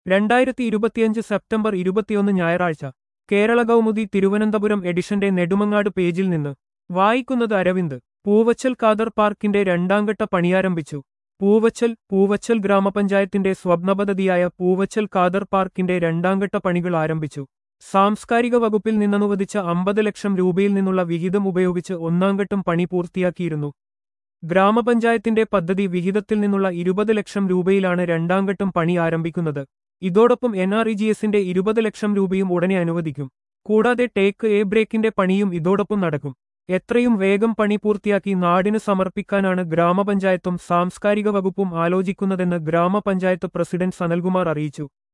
രണ്ടായിരത്തി ഇരുപത്തിയഞ്ച് സെപ്റ്റംബർ ഇരുപത്തിയൊന്ന് ഞായറാഴ്ച കേരള കൗമുദി തിരുവനന്തപുരം എഡിഷന്റെ നെടുമങ്ങാട് പേജിൽ നിന്ന് വായിക്കുന്നത് അരവിന്ദ് പൂവച്ചൽ ഖാദർ പാർക്കിന്റെ രണ്ടാംഘട്ട പണിയാരംഭിച്ചു പൂവച്ചൽ പൂവച്ചൽ ഗ്രാമപഞ്ചായത്തിന്റെ സ്വപ്നപദ്ധതിയായ പൂവച്ചൽ ഖാദർ പാർക്കിന്റെ രണ്ടാംഘട്ട പണികൾ ആരംഭിച്ചു സാംസ്കാരിക വകുപ്പിൽ നിന്നനുവദിച്ച അമ്പത് ലക്ഷം രൂപയിൽ നിന്നുള്ള വിഹിതം ഉപയോഗിച്ച് ഒന്നാംഘട്ടം പണി പൂർത്തിയാക്കിയിരുന്നു ഗ്രാമപഞ്ചായത്തിന്റെ പദ്ധതി വിഹിതത്തിൽ നിന്നുള്ള ഇരുപത് ലക്ഷം രൂപയിലാണ് രണ്ടാംഘട്ടം പണി ആരംഭിക്കുന്നത് ഇതോടൊപ്പം എൻ ആർ ഇ ജി എസിന്റെ ഇരുപത് ലക്ഷം രൂപയും ഉടനെ അനുവദിക്കും കൂടാതെ ടേക്ക് എ ബ്രേക്കിന്റെ പണിയും ഇതോടൊപ്പം നടക്കും എത്രയും വേഗം പണി പൂർത്തിയാക്കി നാടിന് സമർപ്പിക്കാനാണ് ഗ്രാമപഞ്ചായത്തും സാംസ്കാരിക വകുപ്പും ആലോചിക്കുന്നതെന്ന് ഗ്രാമപഞ്ചായത്ത് പ്രസിഡന്റ് സനൽകുമാർ അറിയിച്ചു